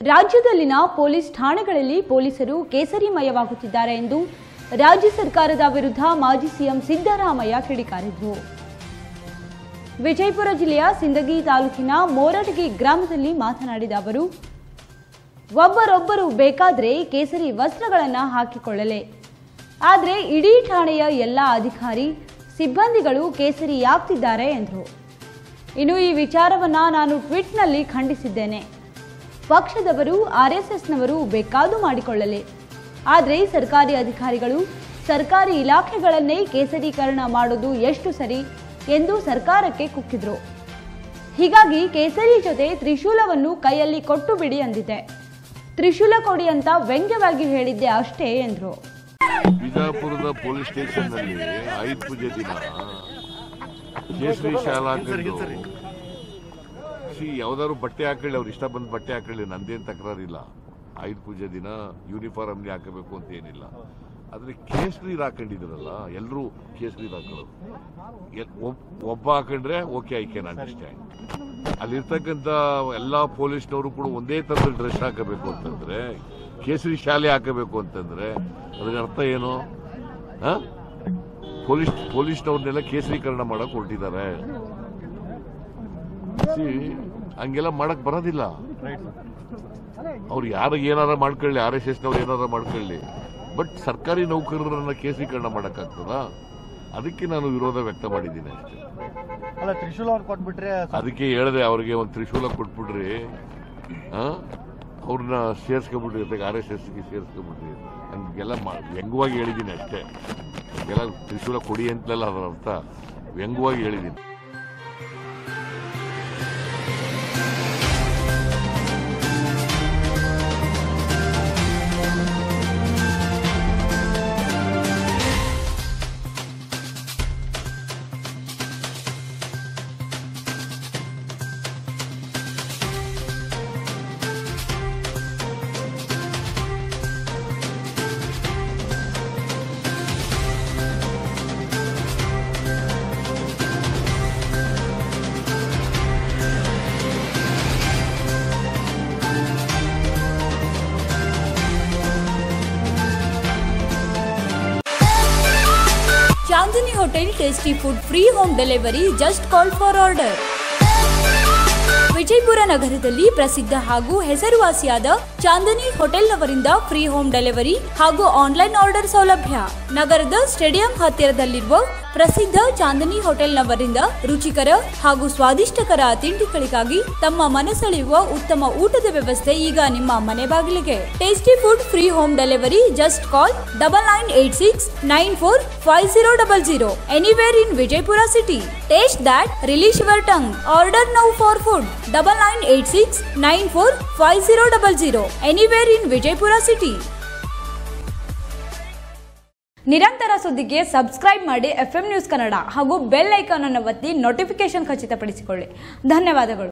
ರಾಜ್ಯದಲ್ಲಿನ ಪೊಲೀಸ್ ಠಾಣೆಗಳಲ್ಲಿ ಪೊಲೀಸರು ಕೇಸರಿಮಯವಾಗುತ್ತಿದ್ದಾರೆ ಎಂದು ರಾಜ್ಯ ಸರ್ಕಾರದ ವಿರುದ್ಧ ಮಾಜಿ ಸಿಎಂ ಸಿದ್ದರಾಮಯ್ಯ ಕಿಡಿಕಾರಿದ್ರು ವಿಜಯಪುರ ಜಿಲ್ಲೆಯ ಸಿಂದಗಿ ತಾಲೂಕಿನ ಮೋರಟಗಿ ಗ್ರಾಮದಲ್ಲಿ ಮಾತನಾಡಿದ ಅವರು ಒಬ್ಬರೊಬ್ಬರು ಬೇಕಾದ್ರೆ ಕೇಸರಿ ವಸ್ತ್ರಗಳನ್ನು ಹಾಕಿಕೊಳ್ಳಲೆ ಆದರೆ ಇಡೀ ಠಾಣೆಯ ಎಲ್ಲ ಅಧಿಕಾರಿ ಸಿಬ್ಬಂದಿಗಳು ಕೇಸರಿಯಾಗ್ತಿದ್ದಾರೆ ಎಂದರು ಇನ್ನು ಈ ವಿಚಾರವನ್ನ ನಾನು ಟ್ವೀಟ್ನಲ್ಲಿ ಖಂಡಿಸಿದ್ದೇನೆ ಪಕ್ಷದವರು ಆರ್ಎಸ್ಎಸ್ನವರು ಬೇಕಾದು ಮಾಡಿಕೊಳ್ಳಲಿ ಆದರೆ ಸರ್ಕಾರಿ ಅಧಿಕಾರಿಗಳು ಸರ್ಕಾರಿ ಇಲಾಖೆಗಳನ್ನೇ ಕೇಸರೀಕರಣ ಮಾಡೋದು ಎಷ್ಟು ಸರಿ ಎಂದು ಸರ್ಕಾರಕ್ಕೆ ಕುಕ್ಕಿದ್ರು ಹೀಗಾಗಿ ಕೇಸರಿ ಜೊತೆ ತ್ರಿಶೂಲವನ್ನು ಕೈಯಲ್ಲಿ ಕೊಟ್ಟು ಬಿಡಿ ಅಂದಿದೆ ತ್ರಿಶೂಲ ಕೊಡಿ ಅಂತ ವ್ಯಂಗ್ಯವಾಗಿ ಹೇಳಿದ್ದೆ ಅಷ್ಟೇ ಎಂದರು ಬಿಜಾಪುರದ ಪೊಲೀಸ್ ಸ್ಟೇಷನ್ ನಲ್ಲಿ ಐದು ಪೂಜೆ ದಿನ ಕೇಸರಿ ಶಾಲಾ ಹಾಕೊಂಡು ಸಿ ಯಾವ್ದಾದ್ರು ಬಟ್ಟೆ ಹಾಕೊಳ್ಳಿ ಅವ್ರು ಇಷ್ಟ ಬಂದ್ ಬಟ್ಟೆ ಹಾಕೊಳ್ಳಿ ನಂದೇನ್ ತಕರಾರಿಲ್ಲ ಐದು ಪೂಜೆ ದಿನ ಯೂನಿಫಾರ್ಮ್ಲಿ ಹಾಕಬೇಕು ಅಂತ ಏನಿಲ್ಲ ಆದ್ರೆ ಕೇಸರಿ ಹಾಕೊಂಡಿದ್ರಲ್ಲ ಎಲ್ಲರೂ ಕೇಸರಿ ಹಾಕೊಳ್ಳೋದು ಎಲ್- ಒಬ್- ಒಬ್ಬ ಹಾಕೊಂಡ್ರೆ ಓಕೆ ಐ ಕ್ಯಾನ್ ಅಂಡರ್ಸ್ಟ್ಯಾಂಡ್ ಅಲ್ಲಿರ್ತಕ್ಕಂಥ ಎಲ್ಲಾ ಪೊಲೀಸ್ನವರು ಕೂಡ ಒಂದೇ ತರದ ಡ್ರೆಸ್ ಹಾಕಬೇಕು ಅಂತಂದ್ರೆ ಕೇಸರಿ ಶಾಲೆ ಹಾಕಬೇಕು ಅಂತಂದ್ರೆ ಅದರ ಅರ್ಥ ಏನು ಹ? ಪೊಲೀಸ್ ಪೊಲೀಸ್ನವ್ರನ್ನೆಲ್ಲ ಕೇಸರೀಕರಣ ಮಾಡಕ್ ಹೊರಟಿದ್ದಾರೆ See, ಹಂಗೆಲ್ಲ ಮಾಡಕ್ ಬರೋದಿಲ್ಲ ಅವ್ರು ಯಾರು ಏನಾರ ಮಾಡ್ಕೊಳ್ಳಿ ಆರ್ ಎಸ್ ಎಸ್ನವ್ರು ಏನಾರ ಮಾಡ್ಕೊಳ್ಳಿ ಬಟ್ ಸರ್ಕಾರಿ ನೌಕರರನ್ನ ಕೇಸರೀಕರಣ ಮಾಡಕ್ಕಾಗ್ತದಾ ಅದಕ್ಕೆ ನಾನು ವಿರೋಧ ವ್ಯಕ್ತ ಮಾಡಿದ್ದೀನಿ ಅಷ್ಟೇ ಅಲ್ಲ ತ್ರಿಶೂಲ್ ಅವ್ರು ಕೊಟ್ಬಿಟ್ರೆ ಸ್ವಲ್ಪ ಅದಕ್ಕೆ ಹೇಳಿದೆ ಅವ್ರಿಗೆ ಒಂದು ತ್ರಿಶೂಲ ಕೊಟ್ಬಿಡ್ರಿ ಆ? ಅವ್ರನ್ನ ಸೇರ್ಸ್ಕೊಬಿಡ್ರಿ ಜೊತೆಗೆ ಆರ್ ಎಸ್ ಎಸ್ಗೆ ಸೇರ್ಸ್ಕೊಬಿಡ್ರಿ ಹಂಗೆಲ್ಲ ಮಾ- ವ್ಯಂಗ್ಯವಾಗಿ ಹೇಳಿದ್ದೀನಿ ಅಷ್ಟೇ ಹಂಗೆಲ್ಲ ತ್ರಿಶೂಲ ಕೊಡಿ ಅಂತಲಲ್ಲ ಅದರ ಅರ್ಥ ವ್ಯಂಗ್ಯವಾಗಿ ಹೇಳಿದ್ದೀನಿ Chandini hotel tasty food free home delivery just call for order Vijayapura ನಗರದಲ್ಲಿ ಪ್ರಸಿದ್ಧ ಹಾಗೂ ಹೆಸರುವಾಸಿಯಾದ ಚಾಂದಿನಿ ಹೋಟೆಲ್ನವರಿಂದ ಫ್ರೀ ಹೋಮ್ ಡೆಲಿವರಿ ಹಾಗೂ ಆನ್ಲೈನ್ ಆರ್ಡರ್ ಸೌಲಭ್ಯ ನಗರದ ಸ್ಟೇಡಿಯಂ ಹತ್ತಿರದಲ್ಲಿರುವ ಪ್ರಸಿದ್ಧ ಚಾಂದಿನಿ ಹೋಟೆಲ್ನವರಿಂದ ರುಚಿಕರ ಹಾಗೂ ಸ್ವಾದಿಷ್ಟಕರ ತಿಂಡಿಗಳಿಗಾಗಿ ತಮ್ಮ ಮನಸೆಳೆಯುವ ಉತ್ತಮ ಊಟದ ವ್ಯವಸ್ಥೆ ಈಗ ನಿಮ್ಮ ಮನೆ ಬಾಗಿಲಿಗೆ tasty food free home delivery just call double nine eight six nine four five zero double zero anywhere in Vijayapura city taste that release your tongue order now for food double nine eight six nine four five zero double zero anywhere in Vijayapura city ನಿರಂತರ ಸುದ್ದಿಗೆ subscribe ಮಾಡಿ F news Kannada ಹಾಗೂ bell icon ಅನ್ನು ಒತ್ತಿ notification ಖಚಿತಪಡಿಸಿಕೊಳ್ಳಿ ಧನ್ಯವಾದಗಳು